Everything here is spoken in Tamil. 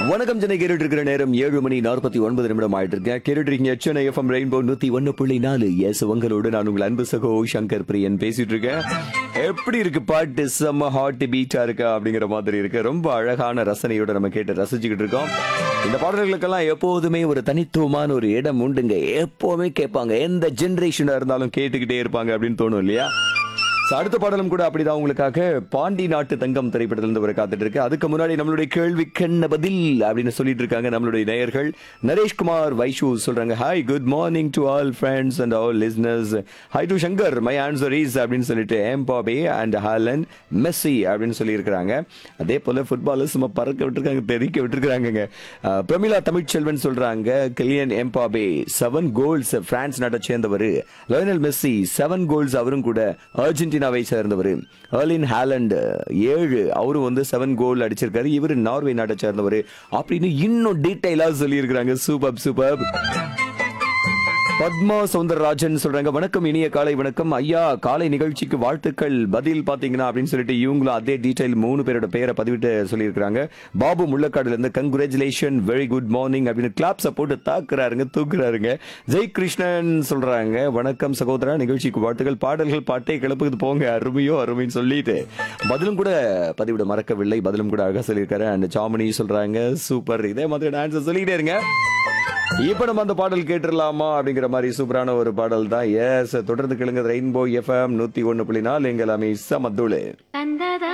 வணக்கம் சென்னை கேட்டுட்டு இருக்கிற நேரம் ஏழு மணி நாற்பத்தி ஒன்பது நிமிடம் ஆயிட்டு இருக்கேன் கேட்டுட்டு இருக்கீங்க சென்னை எஃப்எம் ரெயின்போ நூத்தி ஒன்னு புள்ளி நாலு எஸ் உங்களோடு நான் உங்கள் அன்பு சகோ சங்கர் பிரியன் பேசிட்டு இருக்கேன் எப்படி இருக்கு பாட்டு செம்ம ஹாட் பீட்டா இருக்கா அப்படிங்கிற மாதிரி இருக்கு ரொம்ப அழகான ரசனையோட நம்ம கேட்டு ரசிச்சுக்கிட்டு இருக்கோம் இந்த பாடல்களுக்கெல்லாம் எப்போதுமே ஒரு தனித்துவமான ஒரு இடம் உண்டுங்க எப்பவுமே கேட்பாங்க எந்த ஜெனரேஷனா இருந்தாலும் கேட்டுக்கிட்டே இருப்பாங்க அப்படின்னு தோணும் இல்லையா So, அடுத்த பாடலும் கூட அப்படிதான் உங்களுக்காக பாண்டி நாட்டு தங்கம் திரைப்படத்துல இருந்து ஒரு காத்துட்டு இருக்கு அதுக்கு முன்னாடி நம்மளுடைய கேள்விக்கென்ன பதில் அப்படின்னு சொல்லிட்டு இருக்காங்க நம்மளுடைய நேயர்கள் நரேஷ்குமார் வைஷு சொல்றாங்க hi good morning to all friends and all listeners hi to Shankar my answer is அப்படின்னு சொல்லிட்டு எம்பாபே அண்ட் ஹாலன் மெஸ்ஸி அப்படின்னு சொல்லி இருக்கிறாங்க அதே போல ஃபுட்பாலர்ஸ் நம்ம பறக்க விட்டுருக்காங்க தெரிக்க விட்டுருக்காங்க பிரமிளா தமிழ்ச்செல்வன் சொல்றாங்க Kylian Mbappe seven goals France நாட்டை சேர்ந்தவர் லயோனல் மெஸ்ஸி செவன் கோல்ஸ் அவரும் கூட அர்ஜென்டினாவை சேர்ந்தவர் எர்லின் ஹாலண்ட் ஏழு அவரும் வந்து செவன் கோல் அடிச்சிருக்காரு இவர் நார்வே நாட்டை சேர்ந்தவர் அப்படின்னு இன்னும் டீட்டெயிலா சொல்லியிருக்கிறாங்க சூப்பர் சூப்பர் பத்மா சவுந்தரராஜன் சொல்றாங்க வணக்கம் இனிய காலை வணக்கம் ஐயா காலை நிகழ்ச்சிக்கு வாழ்த்துக்கள் பதில் பாத்தீங்கன்னா அப்படின்னு சொல்லிட்டு இவங்களும் அதே டீடைல் மூணு பேரோட பெயரை பதிவிட்டு சொல்லியிருக்காங்க பாபு முள்ளக்காடுல இருந்து கங்குரேச்சுலேஷன் வெரி குட் மார்னிங் அப்படின்னு கிளாப்ஸை போட்டு தாக்குறாருங்க தூக்குறாருங்க ஜெய் கிருஷ்ணன் சொல்றாங்க வணக்கம் சகோதரா நிகழ்ச்சிக்கு வாழ்த்துக்கள் பாடல்கள் பாட்டை கிளப்புக்கு போங்க அருமையோ அருமைன்னு சொல்லிட்டு பதிலும் கூட பதிவிட மறக்கவில்லை பதிலும் கூட அழகா சொல்லியிருக்காரு அண்ட் சாமினி சொல்றாங்க சூப்பர் இதே மாதிரி ஆன்சர் சொல்லிக்கிட்டே இருங்க இப்ப நம்ம அந்த பாடல் கேட்டுடலாமா அப்படிங்கிற மாதிரி சூப்பரான ஒரு பாடல் தான் எஸ் தொடர்ந்து கேளுங்க ரெயின்போ எஃப்எம் நூத்தி ஒன்னு புள்ளி நாலு எங்கள் அமீ சமத்துளு தந்ததா